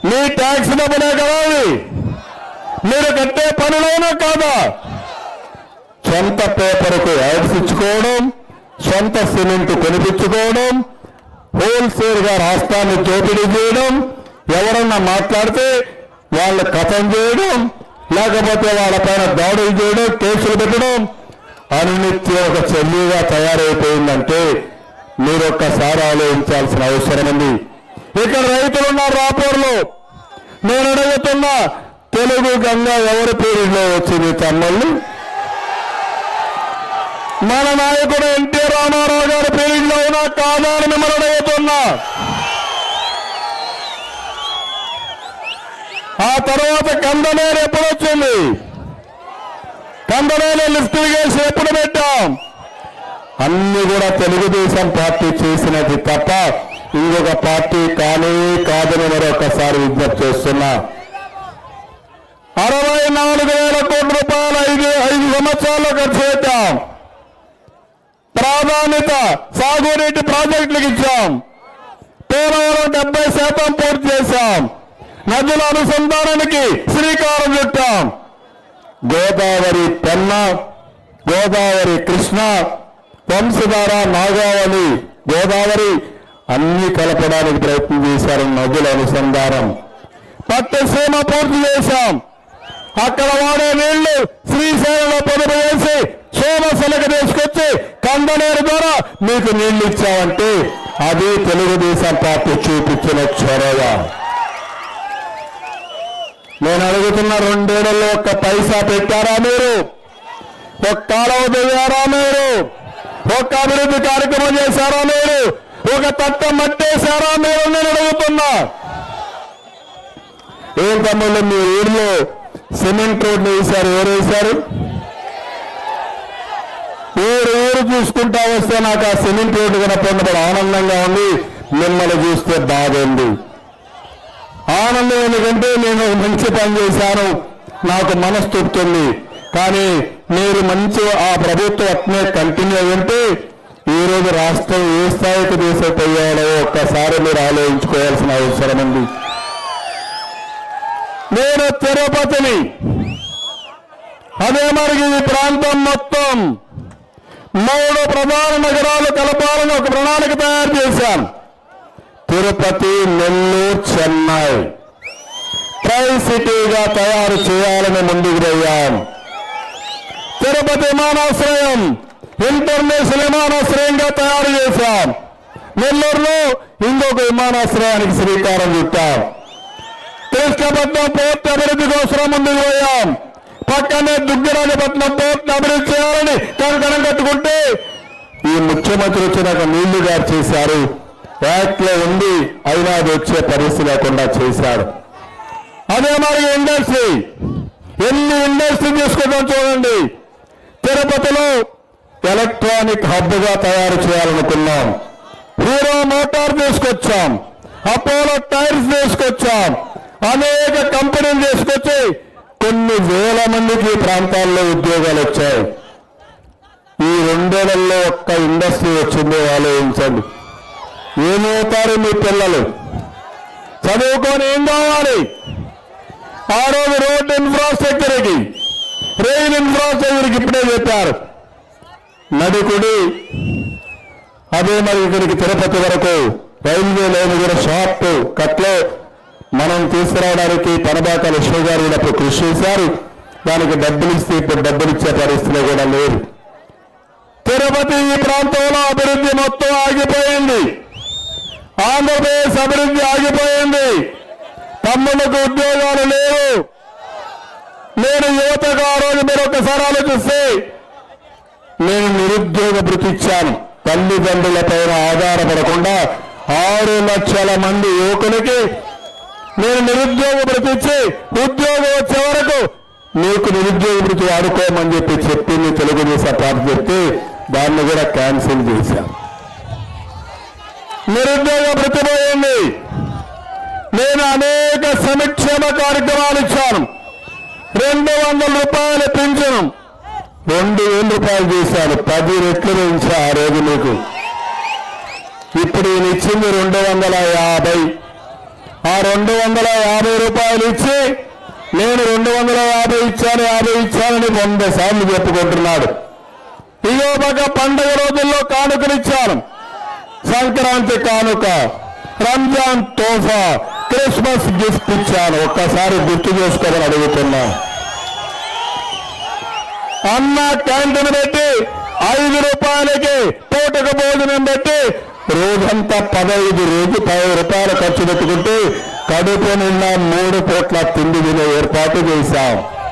మీ tax డబ్బులే కదా అది మీరు కట్టే పనులైనా కాదా సొంత పేపర్కు యాడ్స్ ఇచ్చుకోవడం సొంత సిమెంట్ కొనిపించుకోవడం హోల్సేల్ గా రాష్ట్రాన్ని దోపిడీ చేయడం ఎవరన్నా మాట్లాడితే వాళ్ళ కథం చేయడం లేకపోతే వాళ్ళ పైన దాడులు చేయడం కేసులు పెట్టడం అనునిత్యం ఒక చెల్లిగా తయారైపోయిందంటే మీరు ఒక్కసారి ఆలోచించాల్సిన అవసరం ఉంది ఇక్కడ రైతులున్నారు రాపూర్లో నేను అడుగుతున్నా తెలుగు గంగా ఎవరి పేరులో వచ్చింది తమ్ముళ్ళు మన నాయకుడు ఎన్టీ రామారావు గారి పేరులో ఉన్నా కాదా అని మిమ్మల్ని అడుగుతున్నా ఆ తర్వాత కందనేరు ఎప్పుడు వచ్చింది కందనేరు లిఫ్ట్ ఇరిగేషన్ ఎప్పుడు పెట్టాం అన్ని కూడా తెలుగుదేశం పార్టీ చేసినది తప్ప ఇంకొక పార్టీ కానీ కాదని మరొకసారి విజ్ఞప్తి చేస్తున్నా అరవై నాలుగు వేల కోట్ల రూపాయలు ఐదు ఐదు సంవత్సరాల్లో ఖర్చు పెట్టాం ప్రాధాన్యత సాగునీటి ప్రాజెక్టులకు ఇచ్చాం పోలవరం డెబ్బై శాతం పూర్తి చేశాం నదుల అనుసంధానానికి శ్రీకారం చుట్టాం గోదావరి పెన్న గోదావరి కృష్ణ వంశధార నాగావళి గోదావరి అన్ని కలపడానికి ప్రయత్నం చేశారు నదుల అనుసంధానం పట్టసీమ పూర్తి చేశాం అక్కడ వాడే నీళ్లు శ్రీశైలంలో పొదుపు చేసి సోమశిలకు తీసుకొచ్చి కందనేరు ద్వారా మీకు నీళ్లు ఇచ్చామంటే అది తెలుగుదేశం పార్టీ చూపించిన చొరవ నేను అడుగుతున్న రెండేళ్లలో ఒక్క పైసా పెట్టారా మీరు ఒక కాలువ దిగారా మీరు ఒక్క అభివృద్ధి కార్యక్రమం చేశారా మీరు ఒక తట్ట మట్టేశారా మీరు నేను అడుగుతున్నా ఏం తమ్ముళ్ళు మీ ఊర్లో సిమెంట్ రోడ్లు వేశారు ఎవరు వేశారు ఊరు ఊరు చూసుకుంటా వస్తే నాకు ఆ సిమెంట్ రోడ్డు కనపడినప్పుడు ఆనందంగా ఉంది మిమ్మల్ని చూస్తే బాధ ఉంది ఆనందం ఎందుకంటే నేను మంచి పని చేశాను నాకు మనస్తృప్తి ఉంది కానీ మీరు మంచి ఆ ప్రభుత్వం అట్నే కంటిన్యూ అయ్యంటే ఈ రోజు రాష్ట్రం ఏ స్థాయికి తీసుకుపోయాడో ఒక్కసారి మీరు ఆలోచించుకోవాల్సిన అవసరం ఉంది నేను తిరుపతిని అదే మరి ఈ ప్రాంతం మొత్తం మూడు ప్రధాన నగరాలు కలపాలని ఒక ప్రణాళిక తయారు చేశాం తిరుపతి నెల్లూరు చెన్నై ట్రై సిటీగా తయారు చేయాలని ముందుకు పోయాం తిరుపతి విమానాశ్రయం ఇంటర్నేషనల్ విమానాశ్రయంగా తయారు చేశాం నెల్లూరులో ఇంకొక విమానాశ్రయానికి శ్రీకారం చుట్టాం కృష్ణపట్నం పోర్ట్ అభివృద్ధి కోసం ముందుకు పోయాం పక్కనే దుగ్గరాజపట్నం పోర్ట్ అభివృద్ధి చేయాలని కంకణం కట్టుకుంటే ఈ ముఖ్యమంత్రి వచ్చినాక నీళ్లు గారు చేశారు యాక్ట్ లో ఉంది అయినా అది వచ్చే పరిస్థితి లేకుండా చేశాడు అదే మరి ఇండస్ట్రీ ఎన్ని ఇండస్ట్రీ తీసుకుందాం చూడండి తిరుపతిలో ఎలక్ట్రానిక్ హబ్ గా తయారు చేయాలనుకున్నాం హీరో మోటార్ తీసుకొచ్చాం అపోలో టైర్స్ తీసుకొచ్చాం అనేక కంపెనీలు తీసుకొచ్చి కొన్ని వేల మందికి ఈ ప్రాంతాల్లో ఉద్యోగాలు వచ్చాయి ఈ రెండేళ్లలో ఒక్క ఇండస్ట్రీ వచ్చిందో ఆలోచించండి ఏమవుతారు మీ పిల్లలు చదువుకొని ఏం కావాలి ఆ రోజు రోడ్డు ఇన్ఫ్రాస్ట్రక్చర్కి రైల్ ఇన్ఫ్రాస్ట్రక్చర్కి ఇప్పుడే చెప్పారు నడుకుడి అదే మరి ఇక్కడికి తిరుపతి వరకు రైల్వే లైన్ కూడా షార్ట్ కట్లో మనం తీసుకురావడానికి పనబాక లక్ష్మి గారు కూడా అప్పుడు కృషి చేశారు దానికి డబ్బులు ఇస్తే ఇప్పుడు డబ్బులు ఇచ్చే పరిస్థితి కూడా లేదు తిరుపతి ఈ ప్రాంతంలో అభివృద్ధి మొత్తం ఆగిపోయింది ఆంధ్రప్రదేశ్ అభివృద్ధి ఆగిపోయింది తమ్ములకు ఉద్యోగాలు లేవు నేను యువతకు ఆ రోజు మీరు ఒకసారి ఆలోచిస్తే నేను నిరుద్యోగ భృతి ఇచ్చాను తల్లిదండ్రుల పైన ఆధారపడకుండా ఆరు లక్షల మంది యువకులకి నేను నిరుద్యోగ భృతి ఇచ్చి ఉద్యోగం వచ్చే వరకు నీకు నిరుద్యోగ భృతి వాడుకోమని చెప్పి చెప్పింది తెలుగుదేశం పార్టీ చెప్తే దాన్ని కూడా క్యాన్సిల్ చేశాం నిరుద్యోగ భృతి పోయింది నేను అనేక సంక్షేమ కార్యక్రమాలు ఇచ్చాను రెండు వందల రూపాయలు పెంచను రెండు వేల రూపాయలు చేశాను పది రెట్లు పెంచా ఆ రోజు మీకు ఇప్పుడు ఈయన ఇచ్చింది రెండు వందల యాభై ఆ రెండు వందల యాభై రూపాయలు ఇచ్చి నేను రెండు వందల యాభై ఇచ్చాను యాభై ఇచ్చానని వంద సార్లు చెప్పుకుంటున్నాడు ఇదో పక్క పండగ రోజుల్లో కానుకలిచ్చాను సంక్రాంతి కానుక రంజాన్ తోఫా క్రిస్మస్ గిఫ్ట్ ఇచ్చాను ఒక్కసారి గుర్తు చేసుకోమని అడుగుతున్నాను అన్న క్యాంటీన్ పెట్టి ఐదు రూపాయలకి పూటకు భోజనం పెట్టి రోజంతా పదహైదు రోజు పదహైదు రూపాయలు ఖర్చు పెట్టుకుంటే కడుపు నిండా మూడు పూట్ల తిండి తినే ఏర్పాటు చేశాం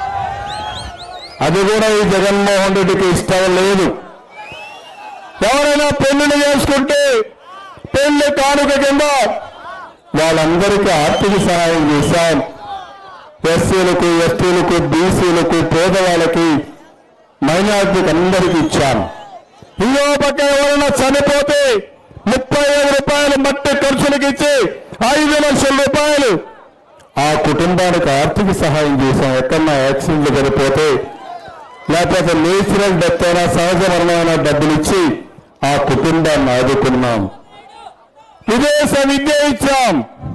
అది కూడా ఈ జగన్మోహన్ రెడ్డికి ఇష్టం లేదు ఎవరైనా పెళ్లిని చేసుకుంటే పెళ్లి కానుక కింద వాళ్ళందరికీ ఆర్థిక సహాయం చేశాం ఎస్సీలకు ఎస్టీలకు బీసీలకు పేదవాళ్ళకి మైనార్టీకి అందరికీ ఇచ్చాను ఇంకో పక్క ఎవరైనా చనిపోతే ముప్పై ఐదు రూపాయలు మట్టి ఖర్చులకు ఇచ్చి ఐదు లక్షల రూపాయలు ఆ కుటుంబానికి ఆర్థిక సహాయం చేశాం ఎక్కడన్నా యాక్సిడెంట్లు చనిపోతే లేకపోతే నేచురల్ డెత్ అయినా సహజ మరణమైన డబ్బులు ఇచ్చి ఆ కుటుంబాన్ని ఆదుకున్నాం విదేశ విద్య ఇచ్చాం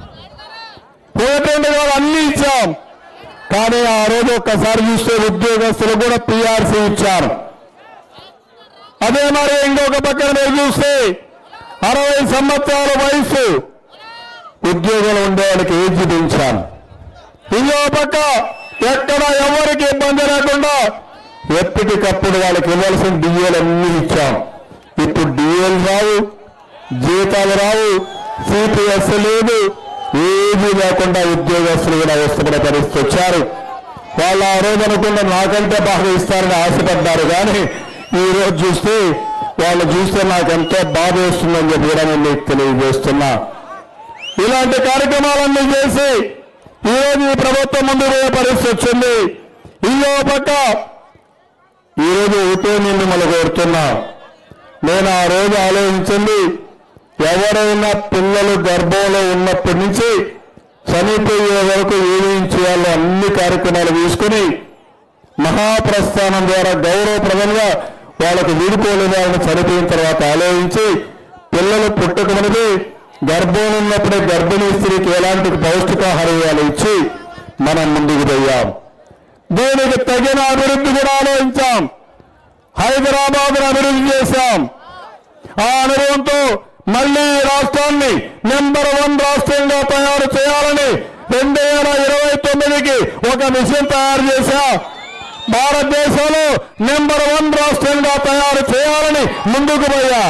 ఒకటి కాదు అన్ని ఇచ్చాం కానీ ఆ రోజు ఒక్కసారి చూస్తే ఉద్యోగస్తులు కూడా పిఆర్సీ ఇచ్చారు అదే మరి ఇంకొక పక్కన మీరు చూస్తే అరవై సంవత్సరాల వయసు ఉద్యోగులు ఉండే వాళ్ళకి ఏజ్ పెంచాను ఇంకో పక్క ఎక్కడ ఎవరికి ఇబ్బంది లేకుండా ఎప్పటికప్పుడు వాళ్ళకి ఇవ్వాల్సిన డిఏలు అన్ని ఇచ్చాం ఇప్పుడు డిఏలు రావు జీతాలు రావు సిపిఎస్ లేదు ఏమీ లేకుండా ఉద్యోగస్తులు కూడా అవసరపడే పరిస్థితి వచ్చారు వాళ్ళు ఆ రోజు అనుకున్న నాకంటే బాగా ఇస్తారని ఆశపడ్డారు కానీ ఈ రోజు చూస్తే వాళ్ళు చూస్తే నాకు ఎంతో బాధ వేస్తుందని చెప్పి కూడా నేను మీకు తెలియజేస్తున్నా ఇలాంటి కార్యక్రమాలన్నీ చేసి ఈ రోజు ఈ ప్రభుత్వం ముందు పోయే పరిస్థితి వచ్చింది ఇంకో పక్క ఈ రోజు ఒకటే నేను మిమ్మల్ని కోరుతున్నా నేను ఆ రోజు ఆలోచించింది ఎవరైనా పిల్లలు గర్భంలో ఉన్నప్పటి నుంచి చనిపోయే వరకు ఏమేం చేయాలో అన్ని కార్యక్రమాలు తీసుకుని మహాప్రస్థానం ద్వారా గౌరవప్రదంగా వాళ్ళకు వీడుకోలేదని చనిపోయిన తర్వాత ఆలోచించి పిల్లలు పుట్టకమునిది గర్భంలో ఉన్నప్పుడే గర్భిణీ స్త్రీకి ఎలాంటి పౌష్టికాహారాలు ఇచ్చి మనం ముందుకు పోయాం దీనికి తగిన అభివృద్ధి కూడా ఆలోచించాం హైదరాబాద్ అభివృద్ధి చేశాం ఆ అనుభవంతో మళ్ళీ ఈ రాష్ట్రాన్ని నెంబర్ వన్ రాష్ట్రంగా తయారు చేయాలని రెండు వేల ఇరవై తొమ్మిదికి ఒక మిషన్ తయారు చేశా భారతదేశంలో నెంబర్ వన్ రాష్ట్రంగా తయారు చేయాలని ముందుకు పోయా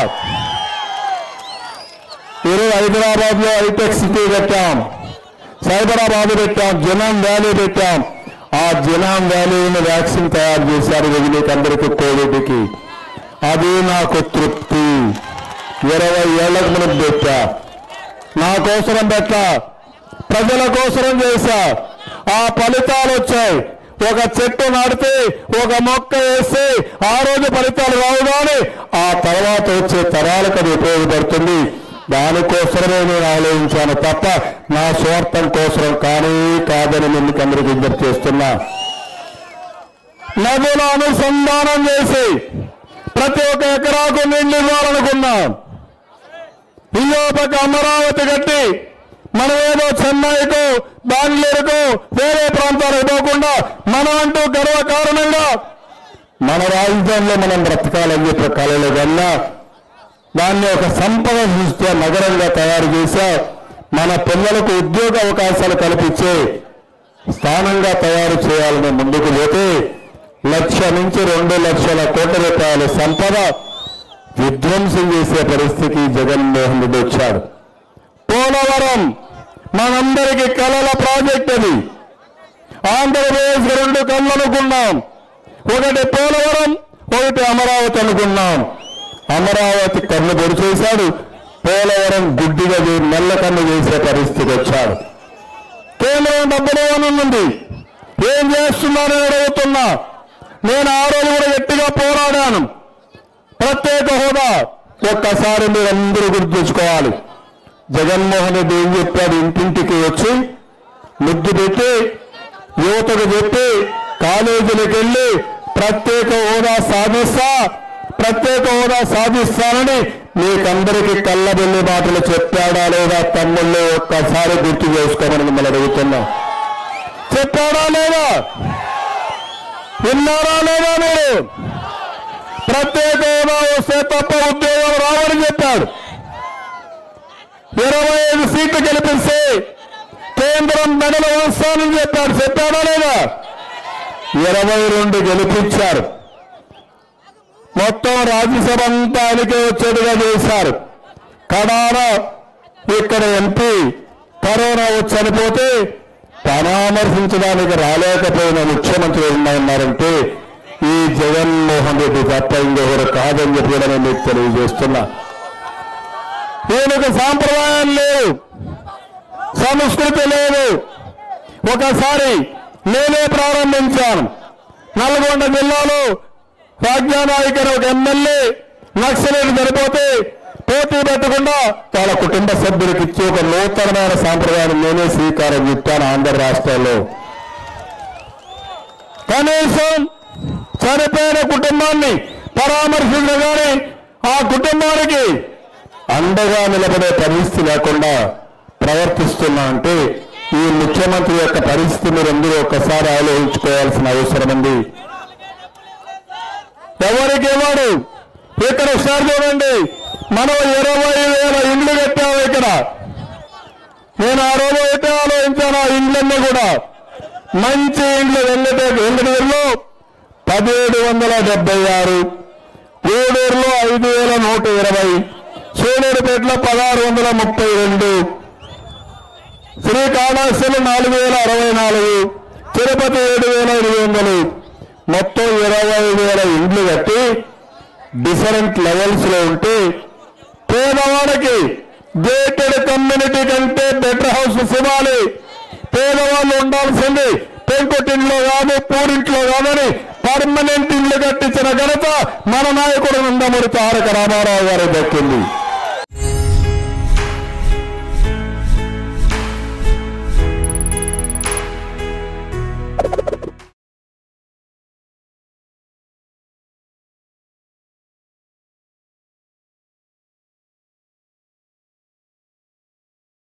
ఈరోజు హైదరాబాద్ లో హైటెక్ సిటీ పెట్టాం సైబరాబాద్ పెట్టాం జనాం వ్యాలీ పెట్టాం ఆ జనాం వ్యాలీని వ్యాక్సిన్ తయారు చేశారు ఇది మీకు అందరికీ కోవిడ్కి అది నాకు తృప్తి ఇరవై ఏళ్లకు మనం పెట్టా నా కోసరం పెట్టా ప్రజల కోసరం చేశా ఆ ఫలితాలు వచ్చాయి ఒక చెట్టు నాటితే ఒక మొక్క వేస్తే ఆ రోజు ఫలితాలు రావు కానీ ఆ తర్వాత వచ్చే తరాలకు అది ఉపయోగపడుతుంది దానికోసమే నేను ఆలోచించాను తప్ప నా స్వార్థం కోసం కానీ కాదని నేను మీకు అందరికీ విజ్ఞప్తి చేస్తున్నా నదుల అనుసంధానం చేసి ప్రతి ఒక్క ఎకరాకు నీళ్లు ఇవ్వాలనుకున్నాం పక్క అమరావతి కట్టి మనం ఏదో చెన్నైకు బెంగళూరుకు వేరే ప్రాంతాలకు పోకుండా మనం అంటూ గర్వకారణంగా మన రాజధానిలో మనం బ్రతకాలని చెప్పే కళలు కన్నా దాన్ని ఒక సంపద దృష్ట్యా నగరంగా తయారు చేశా మన పిల్లలకు ఉద్యోగ అవకాశాలు కల్పించే స్థానంగా తయారు చేయాలని ముందుకు పోతే లక్ష నుంచి రెండు లక్షల కోట్ల రూపాయల సంపద విధ్వంసం చేసే పరిస్థితికి జగన్మోహన్ రెడ్డి వచ్చాడు పోలవరం మనందరికీ కలల ప్రాజెక్ట్ అది ఆంధ్రప్రదేశ్ రెండు కళ్ళు అనుకున్నాం ఒకటి పోలవరం ఒకటి అమరావతి అనుకున్నాం అమరావతి కన్ను పొడిచేశాడు పోలవరం గుడ్డిగా చే- నల్ల కన్ను చేసే పరిస్థితికి వచ్చాడు కేంద్రం డబ్బులు ఉంది ఏం చేస్తున్నారని అడుగుతున్నా నేను ఆ రోజు కూడా గట్టిగా పోరాడాను ప్రత్యేక హోదా ఒక్కసారి మీరు అందరూ గుర్తుంచుకోవాలి జగన్మోహన్ రెడ్డి ఏం చెప్పాడు ఇంటింటికి వచ్చి ముద్దు పెట్టి యువతకు చెప్పి కాలేజీలకు వెళ్ళి ప్రత్యేక హోదా సాధిస్తా ప్రత్యేక హోదా సాధిస్తానని మీకందరికీ కళ్ళబెల్లి మాటలు చెప్పాడా లేదా తమ్ముళ్ళు ఒక్కసారి గుర్తు చేసుకోమని మిమ్మల్ని అడుగుతున్నా చెప్పాడా లేదా విన్నారా లేదా మీరు ప్రత్యేక హోదా వస్తే తప్ప ఉద్యోగం రావని చెప్పాడు ఇరవై ఐదు సీట్లు గెలిపిస్తే కేంద్రం మెడలు వస్తానని చెప్పాడు చెప్పాడా లేదా ఇరవై రెండు గెలిపించారు మొత్తం రాజ్యసభ అంతా ఆయనకే వచ్చేట్టుగా చేశారు కడాన ఇక్కడ ఎంపీ కరోనా వచ్చి చనిపోతే పరామర్శించడానికి రాలేకపోయిన ముఖ్యమంత్రి ఉన్నారంటే ఈ జగన్మోహన్ రెడ్డి తప్ప ఇంకొకరు కాదని చెప్పి కూడా నేను మీకు తెలియజేస్తున్నా ఈయనకు సాంప్రదాయం లేవు సంస్కృతి లేదు ఒకసారి నేనే ప్రారంభించాను నల్గొండ జిల్లాలో రాజ్యానాయక్ అనే ఒక ఎమ్మెల్యే నక్సలైట్ చనిపోతే పోటీ పెట్టకుండా వాళ్ళ కుటుంబ సభ్యులకు ఇచ్చి ఒక నూతనమైన సాంప్రదాయాన్ని నేనే స్వీకారం చుట్టాను ఆంధ్ర రాష్ట్రంలో కనీసం చనిపోయిన కుటుంబాన్ని పరామర్శించగానే ఆ కుటుంబానికి అండగా నిలబడే పరిస్థితి లేకుండా ప్రవర్తిస్తున్నా అంటే ఈ ముఖ్యమంత్రి యొక్క పరిస్థితి మీరు అందరూ ఒక్కసారి ఆలోచించుకోవాల్సిన అవసరం ఉంది ఎవరికి ఇవ్వడు ఇక్కడ ఒకసారి చూడండి మనం ఇరవై వేల ఇండ్లు కట్టాము ఇక్కడ నేను ఆ రోజు అయితే ఆలోచించాను ఆ ఇండ్లన్నీ కూడా మంచి ఇండ్లు వెంకట వెంకటగిరిలో పదిహేడు వందల డెబ్బై ఆరు గూడూరులో ఐదు వేల నూట ఇరవై సూలూరుపేటలో పదహారు వందల ముప్పై రెండు శ్రీకాళహస్తిలో నాలుగు వేల అరవై నాలుగు తిరుపతి ఏడు వేల ఎనిమిది వందలు మొత్తం ఇరవై వేల ఇండ్లు కట్టి డిఫరెంట్ లెవెల్స్ లో ఉంటే పేదవాడికి గేటెడ్ కమ్యూనిటీ కంటే బెటర్ హౌసెస్ ఇవ్వాలి పేదవాళ్ళు ఉండాల్సింది పెంకుటింట్లో కాదు పూరింట్లో కాదని పర్మనెంట్ ఇల్లు కట్టించిన ఘనత మన నాయకుడు నందమూరి తారక రామారావు గారు దక్కింది